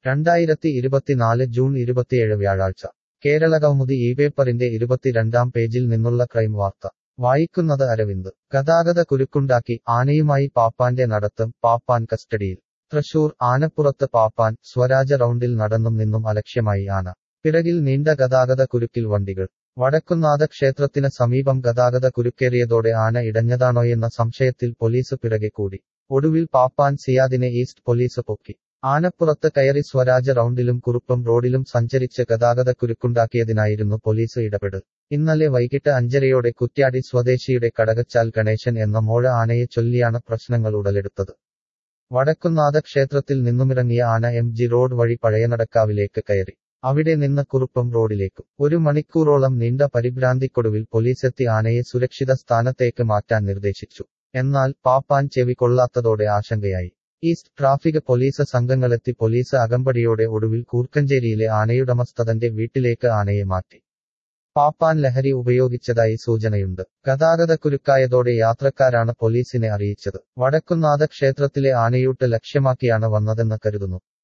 രണ്ടായിരത്തി ഇരുപത്തിനാല് ജൂൺ ഇരുപത്തിയേഴ് വ്യാഴാഴ്ച കേരളകൗമുദി ഈ പേപ്പറിന്റെ ഇരുപത്തിരണ്ടാം പേജിൽ നിന്നുള്ള ക്രൈം വാർത്ത വായിക്കുന്നത് അരവിന്ദ് ഗതാഗത കുരുക്കുണ്ടാക്കി ആനയുമായി പാപ്പാന്റെ നടത്തം പാപ്പാൻ കസ്റ്റഡിയിൽ തൃശൂർ ആനപ്പുറത്ത് പാപ്പാൻ സ്വരാജ റൗണ്ടിൽ നടന്നും നിന്നും അലക്ഷ്യമായി ആന പിറകിൽ നീണ്ട ഗതാഗത കുരുക്കിൽ വണ്ടികൾ വടക്കുന്നാഥ ക്ഷേത്രത്തിന് സമീപം ഗതാഗത കുരുക്കേറിയതോടെ ആന ഇടഞ്ഞതാണോയെന്ന സംശയത്തിൽ പോലീസ് പിറകെ കൂടി ഒടുവിൽ പാപ്പാൻ സിയാദിനെ ഈസ്റ്റ് പോലീസ് പൊക്കി ആനപ്പുറത്ത് കയറി സ്വരാജ റൗണ്ടിലും കുറുപ്പം റോഡിലും സഞ്ചരിച്ച് ഗതാഗതക്കുരുക്കുണ്ടാക്കിയതിനായിരുന്നു പോലീസ് ഇടപെടൽ ഇന്നലെ വൈകിട്ട് അഞ്ചരയോടെ കുറ്റ്യാടി സ്വദേശിയുടെ കടകച്ചാൽ ഗണേശൻ എന്ന മോഴ ആനയെ ചൊല്ലിയാണ് പ്രശ്നങ്ങൾ ഉടലെടുത്തത് വടക്കുന്നാഥ ക്ഷേത്രത്തിൽ നിന്നുമിറങ്ങിയ ആന എം ജി റോഡ് വഴി പഴയനടക്കാവിലേക്ക് കയറി അവിടെ നിന്ന് കുറുപ്പം റോഡിലേക്കും ഒരു മണിക്കൂറോളം നീണ്ട പരിഭ്രാന്തിക്കൊടുവിൽ പോലീസെത്തി ആനയെ സുരക്ഷിത സ്ഥാനത്തേക്ക് മാറ്റാൻ നിർദ്ദേശിച്ചു എന്നാൽ പാപ്പാൻ ചെവി കൊള്ളാത്തതോടെ ആശങ്കയായി ഈസ്റ്റ് ട്രാഫിക് പോലീസ് സംഘങ്ങളെത്തി പോലീസ് അകമ്പടിയോടെ ഒടുവിൽ കൂർക്കഞ്ചേരിയിലെ ആനയുടമസ്ഥതന്റെ വീട്ടിലേക്ക് ആനയെ മാറ്റി പാപ്പാൻ ലഹരി ഉപയോഗിച്ചതായി സൂചനയുണ്ട് ഗതാഗതക്കുരുക്കായതോടെ യാത്രക്കാരാണ് പോലീസിനെ അറിയിച്ചത് വടക്കുന്നാഥ ക്ഷേത്രത്തിലെ ആനയൂട്ട് ലക്ഷ്യമാക്കിയാണ് വന്നതെന്ന് കരുതുന്നു